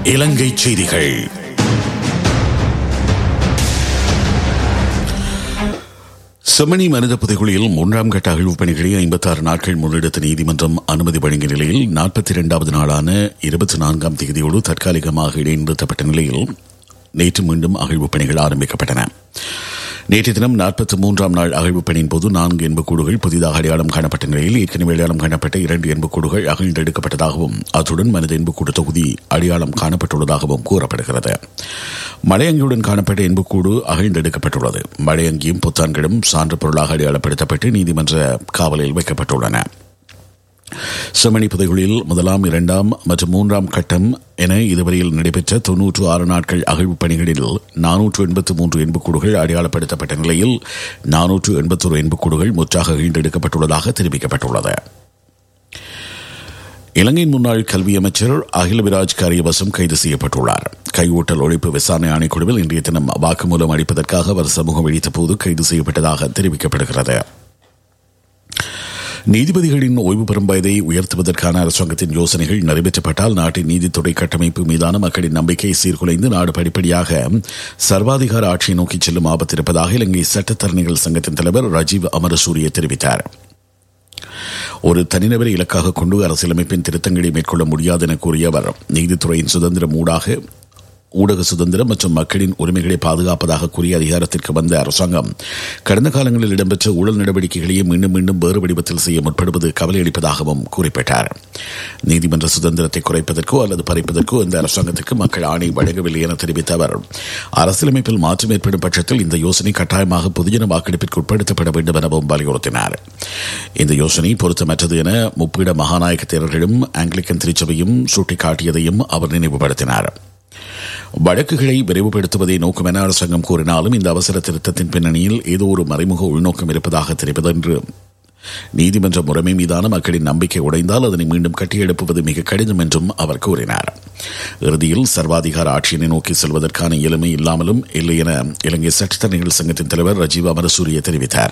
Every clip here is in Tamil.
இலங்கை செய்திகள் செம்மணி மனித புதைகுழியில் மூன்றாம் கட்ட அகழ்வு பணிகளை ஐம்பத்தாறு நாட்கள் முன்னெடுத்த நீதிமன்றம் அனுமதி வழங்கிய நிலையில் நாற்பத்தி இரண்டாவது நாளான இருபத்தி நான்காம் தேதியோடு தற்காலிகமாக இடைநிறுத்தப்பட்ட நிலையில் நேற்று மீண்டும் அகழ்வு பணிகள் ஆரம்பிக்கப்பட்டன நேற்று தினம் நாற்பத்தி மூன்றாம் நாள் அகழ்வு பணியின் போது நான்கு எண்புக்கூடுகள் புதிதாக அடையாளம் காணப்பட்ட நிலையில் ஏற்கனவே அடையாளம் காணப்பட்ட இரண்டு எண்புக்கூடுகள் அகழ்ந்தெடுக்கப்பட்டதாகவும் அத்துடன் மனித எண்புக்கூடு தொகுதி அடையாளம் காணப்பட்டுள்ளதாகவும் கூறப்படுகிறது மலையங்கியுடன் காணப்பட்ட எண்புக்கூடு அகழ்ந்தெடுக்கப்பட்டுள்ளது மலையங்கியும் புத்தான்களும் சான்று பொருளாக அடையாளப்படுத்தப்பட்டு நீதிமன்ற காவலில் வைக்கப்பட்டுள்ளன செம்மணி புதைகுழியில் முதலாம் இரண்டாம் மற்றும் மூன்றாம் கட்டம் என இதுவரையில் நடைபெற்ற தொன்னூற்று ஆறு நாட்கள் அகழ்வு பணிகளில் நானூற்று எண்பத்து மூன்று எண்புக்கூடுகள் அடையாளப்படுத்தப்பட்ட நிலையில் நானூற்று எண்பத்தொரு எண்புக்கூடுகள் முற்றாக ஈண்டெடுக்கப்பட்டுள்ளதாக தெரிவிக்கப்பட்டுள்ளது இலங்கையின் முன்னாள் கல்வி அமைச்சர் அகிலவிராஜ் காரியவசம் கைது செய்யப்பட்டுள்ளார் கையூட்டல் ஒழிப்பு விசாரணை ஆணைக்குழுவில் இன்றைய தினம் வாக்குமூலம் அளிப்பதற்காக அவர் சமூகம் அளித்த போது கைது செய்யப்பட்டதாக தெரிவிக்கப்படுகிறது நீதிபதிகளின் ஓய்வு பெறும் வயதை உயர்த்துவதற்கான அரசாங்கத்தின் யோசனைகள் நிறைவேற்றப்பட்டால் நாட்டின் நீதித்துறை கட்டமைப்பு மீதான மக்களின் நம்பிக்கை சீர்குலைந்து நாடு படிப்படியாக சர்வாதிகார ஆட்சியை நோக்கி செல்லும் ஆபத்து இருப்பதாக இலங்கை சட்டத்தரணிகள் சங்கத்தின் தலைவர் ராஜீவ் அமரசூரிய தெரிவித்தார் ஒரு தனிநபரை இலக்காக கொண்டு அரசியலமைப்பின் திருத்தங்களை மேற்கொள்ள முடியாது என கூறிய அவர் நீதித்துறையின் சுதந்திரம் ஊடாக ஊடக சுதந்திரம் மற்றும் மக்களின் உரிமைகளை பாதுகாப்பதாக கூறிய அதிகாரத்திற்கு வந்த அரசாங்கம் கடந்த காலங்களில் இடம்பெற்ற ஊழல் நடவடிக்கைகளையே மீண்டும் மீண்டும் வேறு வடிவத்தில் செய்ய முற்படுவது கவலையளிப்பதாகவும் குறிப்பிட்டார் நீதிமன்ற சுதந்திரத்தை குறைப்பதற்கோ அல்லது பறிப்பதற்கோ இந்த அரசாங்கத்திற்கு மக்கள் ஆணை வழங்கவில்லை என தெரிவித்த அவர் அரசியலமைப்பில் மாற்றம் ஏற்படும் பட்சத்தில் இந்த யோசனை கட்டாயமாக பொதுஜன வாக்கெடுப்பிற்கு உட்படுத்தப்பட வேண்டும் எனவும் வலியுறுத்தினார் இந்த யோசனை பொருத்தமற்றது என முப்பீட மகாநாயக தேரர்களும் ஆங்கிலிக்கன் திருச்சபையும் சுட்டிக்காட்டியதையும் அவர் நினைவுபடுத்தினார் வழக்குகளை விரைவுபடுத்துவதை நோக்கம் என அரசாங்கம் கூறினாலும் இந்த அவசர திருத்தத்தின் பின்னணியில் ஏதோ ஒரு மறைமுக உள்நோக்கம் இருப்பதாக தெரிவதென்று நீதிமன்ற முறைமை மீதான மக்களின் நம்பிக்கை உடைந்தால் அதனை மீண்டும் கட்டியெழுப்புவது மிக கடினம் என்றும் அவர் கூறினார் இறுதியில் சர்வாதிகார ஆட்சியினை நோக்கி செல்வதற்கான இயலுமை இல்லாமலும் இல்லை என இலங்கை சட்டத்தரணிகள் சங்கத்தின் தலைவர் ரஜீவ் அமரசூரிய தெரிவித்தார்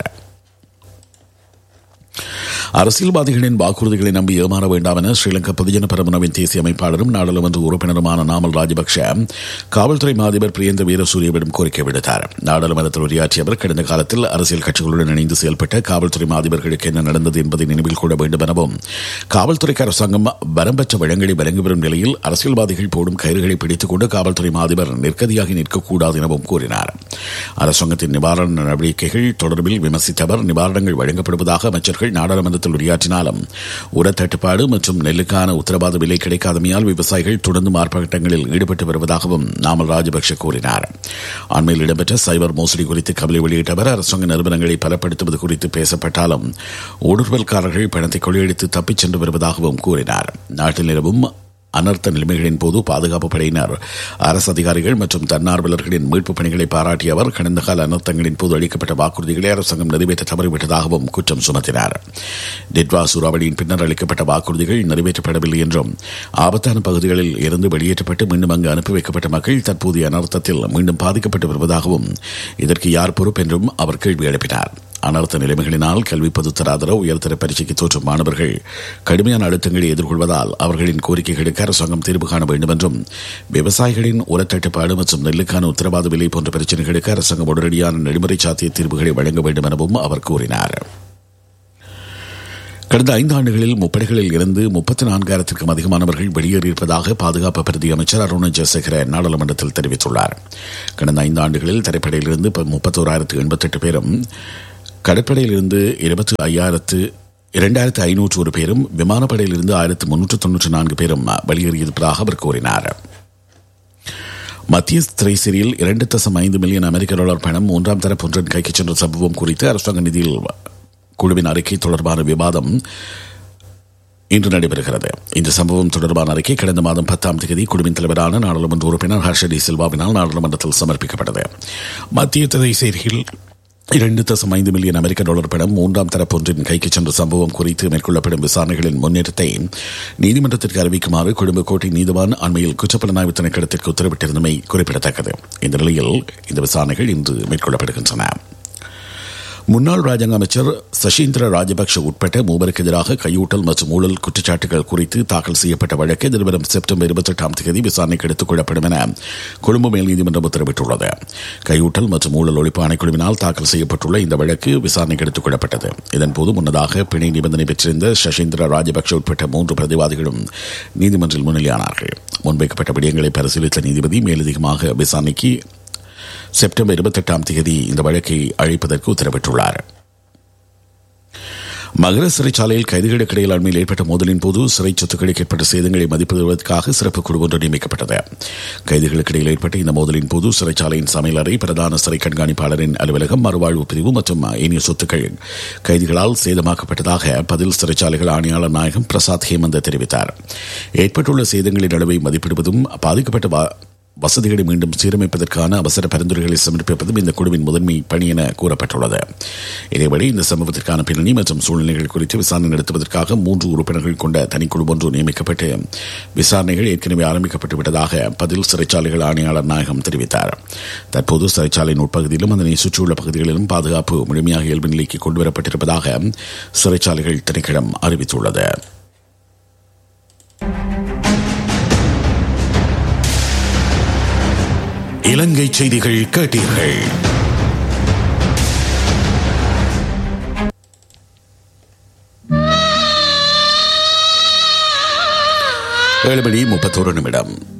அரசியல்வாதிகளின் வாக்குறுதிகளை நம்பி ஏமாற வேண்டாம் என ஸ்ரீலங்கா பொதுஜன பெரமுனவின் தேசிய அமைப்பாளரும் நாடாளுமன்ற உறுப்பினருமான நாமல் ராஜபக்ஷ காவல்துறை மாதிபர் பிரியந்த வீரசூரியவிடம் கோரிக்கை விடுத்தார் நாடாளுமன்றத்தில் உரையாற்றிய அவர் கடந்த காலத்தில் அரசியல் கட்சிகளுடன் இணைந்து செயல்பட்ட காவல்துறை மாதிபர்களுக்கு என்ன நடந்தது என்பதை நினைவில் கொள்ள வேண்டும் எனவும் காவல்துறைக்கு அரசாங்கம் வரம்பற்ற வழங்கலை வழங்கி வரும் நிலையில் அரசியல்வாதிகள் போடும் கயிறுகளை பிடித்துக் கொண்டு காவல்துறை மாதிபர் நிற்கதியாகி நிற்கக்கூடாது எனவும் கூறினார் அரசாங்கத்தின் நிவாரண நடவடிக்கைகள் தொடர்பில் விமர்சித்த அவர் நிவாரணங்கள் வழங்கப்படுவதாக அமைச்சர்கள் நாடாளுமன்றத்தில் உரையாற்றினாலும் உரத்தட்டுப்பாடு மற்றும் நெல்லுக்கான உத்தரவாத விலை கிடைக்காதமையால் விவசாயிகள் தொடர்ந்து ஆர்ப்பாட்டங்களில் ஈடுபட்டு வருவதாகவும் நாமல் ராஜபக்ஷ கூறினார் அண்மையில் இடம்பெற்ற சைபர் மோசடி குறித்து கவலை வெளியிட்ட அவர் அரசாங்க நிறுவனங்களை பலப்படுத்துவது குறித்து பேசப்பட்டாலும் ஊடுருவல்காரர்கள் பணத்தை கொள்ளையடித்து தப்பிச் சென்று வருவதாகவும் கூறினார் நாட்டில் நிலவும் அனர்த்த நிலைமைகளின் போது பாதுகாப்பு படையினர் அரசு அதிகாரிகள் மற்றும் தன்னார்வலர்களின் மீட்பு பணிகளை பாராட்டிய அவர் கடந்த கால அனர்த்தங்களின் போது அளிக்கப்பட்ட வாக்குறுதிகளை அரசாங்கம் நிறைவேற்ற தவறிவிட்டதாகவும் குற்றம் சுமத்தினார் டிட்வா சூறாவளியின் பின்னர் அளிக்கப்பட்ட வாக்குறுதிகள் நிறைவேற்றப்படவில்லை என்றும் ஆபத்தான பகுதிகளில் இருந்து வெளியேற்றப்பட்டு மீண்டும் அங்கு அனுப்பி வைக்கப்பட்ட மக்கள் தற்போதைய அனர்த்தத்தில் மீண்டும் பாதிக்கப்பட்டு வருவதாகவும் இதற்கு யார் பொறுப்பு என்றும் அவர் கேள்வி எழுப்பினார் அனர்த்த நிலைமைகளினால் கல்வி பொதுத்தராதர உயர்தர பரீட்சைக்கு தோற்றும் மாணவர்கள் கடுமையான அழுத்தங்களை எதிர்கொள்வதால் அவர்களின் கோரிக்கைகளுக்கு அரசாங்கம் தீர்வு காண வேண்டும் என்றும் விவசாயிகளின் உரத்தட்டுப்பாடு மற்றும் நெல்லுக்கான உத்தரவாத விலை போன்ற பிரச்சினைகளுக்கு அரசாங்கம் உடனடியான நெறிமுறை சாத்திய தீர்வுகளை வழங்க வேண்டும் எனவும் அவர் கூறினார் கடந்த ஐந்து ஆண்டுகளில் முப்படைகளில் இருந்து முப்பத்தி நான்காயிரத்திற்கும் அதிகமானவர்கள் வெளியேறியிருப்பதாக பாதுகாப்பு பிரதி அமைச்சர் அருண் ஜெயசேகர நாடாளுமன்றத்தில் தெரிவித்துள்ளார் கடந்த ஐந்து ஆண்டுகளில் தரைப்படையிலிருந்து முப்பத்தோராயிரத்து எண்பத்தெட்டு பேரும் கடற்படையிலிருந்து இருபத்தி ஐயாயிரத்து இரண்டாயிரத்து ஐநூற்று ஒரு பேரும் விமானப்படையிலிருந்து ஆயிரத்து முன்னூற்று தொன்னூற்றி நான்கு பேரும் வெளியேறியிருப்பதாக அவர் கூறினார் மத்திய திரைசிறியில் இரண்டு தசம் ஐந்து மில்லியன் அமெரிக்க டாலர் பணம் மூன்றாம் தரப்பு ஒன்றன் கைக்கு சென்ற சம்பவம் குறித்து அரசாங்க நிதியில் குழுவின் அறிக்கை தொடர்பான விவாதம் இன்று நடைபெறுகிறது இந்த சம்பவம் தொடர்பான அறிக்கை கடந்த மாதம் பத்தாம் தேதி குழுவின் தலைவரான நாடாளுமன்ற உறுப்பினர் ஹர்ஷ டி சில்வாவினால் நாடாளுமன்றத்தில் சமர்ப்பிக்கப்பட்டது மத்திய திரைசேரியில் இரண்டு தசம் ஐந்து மில்லியன் அமெரிக்க டாலர் பணம் மூன்றாம் தரப்பு ஒன்றின் கைக்கு சென்ற சம்பவம் குறித்து மேற்கொள்ளப்படும் விசாரணைகளின் முன்னேற்றத்தை நீதிமன்றத்திற்கு அறிவிக்குமாறு கொழும்பு கோட்டை நீதிவான் அண்மையில் குற்றப்புலனாய்வு திணைக்களத்திற்கு உத்தரவிட்டிருந்தமை குறிப்பிடத்தக்கது இந்த நிலையில் இந்த விசாரணைகள் இன்று மேற்கொள்ளப்படுகின்றன முன்னாள் ராஜாங்க அமைச்சர் சசீந்திர ராஜபக்ஷ உட்பட்ட மூவருக்கு எதிராக கையூட்டல் மற்றும் ஊழல் குற்றச்சாட்டுகள் குறித்து தாக்கல் செய்யப்பட்ட வழக்கு எதிர்வரும் செப்டம்பர் இருபத்தி எட்டாம் தேதி விசாரணைக்கு எடுத்துக் கொள்ளப்படும் என கொழும்பு மேல் நீதிமன்றம் உத்தரவிட்டுள்ளது கையூட்டல் மற்றும் ஊழல் ஒழிப்பு ஆணைக்குழுவினால் தாக்கல் செய்யப்பட்டுள்ள இந்த வழக்கு விசாரணைக்கு எடுத்துக் கொள்ளப்பட்டது இதன்போது முன்னதாக பிணை நிபந்தனை பெற்றிருந்த சசீந்திர ராஜபக்ஷ உட்பட்ட மூன்று பிரதிவாதிகளும் நீதிமன்றில் முன்னிலையானார்கள் முன்வைக்கப்பட்ட விடயங்களை பரிசீலித்த நீதிபதி மேலதிகமாக விசாரணைக்கு செப்டம்பர் இருபத்தெட்டாம் தேதி இந்த வழக்கை அழைப்பதற்கு உத்தரவிட்டுள்ளார் மகர சிறைச்சாலையில் கைதிகளுக்கு இடையில் அண்மையில் ஏற்பட்ட மோதலின் போது சிறை சொத்துக்களுக்கு ஏற்பட்ட சேதங்களை மதிப்பிடுவதற்காக சிறப்பு குழு ஒன்று நியமிக்கப்பட்டது கைதிகளுக்கு இடையில் ஏற்பட்ட இந்த மோதலின் போது சிறைச்சாலையின் சமையலறை பிரதான சிறை கண்காணிப்பாளரின் அலுவலகம் மறுவாழ்வு பிரிவு மற்றும் ஏனைய சொத்துக்கள் கைதிகளால் சேதமாக்கப்பட்டதாக பதில் சிறைச்சாலைகள் ஆணையாளர் நாயகம் பிரசாத் ஹேமந்த தெரிவித்தார் ஏற்பட்டுள்ள சேதங்களின் அளவை மதிப்பிடுவதும் பாதிக்கப்பட்ட வசதிகளை மீண்டும் சீரமைப்பதற்கான அவசர பரிந்துரைகளை சமர்ப்பிப்பதும் இந்த குழுவின் முதன்மை பணி என கூறப்பட்டுள்ளது இதேபடி இந்த சம்பவத்திற்கான பின்னணி மற்றும் சூழ்நிலைகள் குறித்து விசாரணை நடத்துவதற்காக மூன்று உறுப்பினர்கள் கொண்ட தனிக்குழு ஒன்று நியமிக்கப்பட்டு விசாரணைகள் ஏற்கனவே ஆரம்பிக்கப்பட்டு விட்டதாக பதில் சிறைச்சாலைகள் ஆணையாளர் நாயகம் தெரிவித்தார் தற்போது சிறைச்சாலையின் உட்பகுதியிலும் அதனை சுற்றியுள்ள பகுதிகளிலும் பாதுகாப்பு முழுமையாக இயல்பு நிலைக்கு கொண்டுவரப்பட்டிருப்பதாக சிறைச்சாலைகள் திணைக்களம் அறிவித்துள்ளது இலங்கை செய்திகள் கேட்டீர்கள் ஏழு மணி முப்பத்தோரு நிமிடம்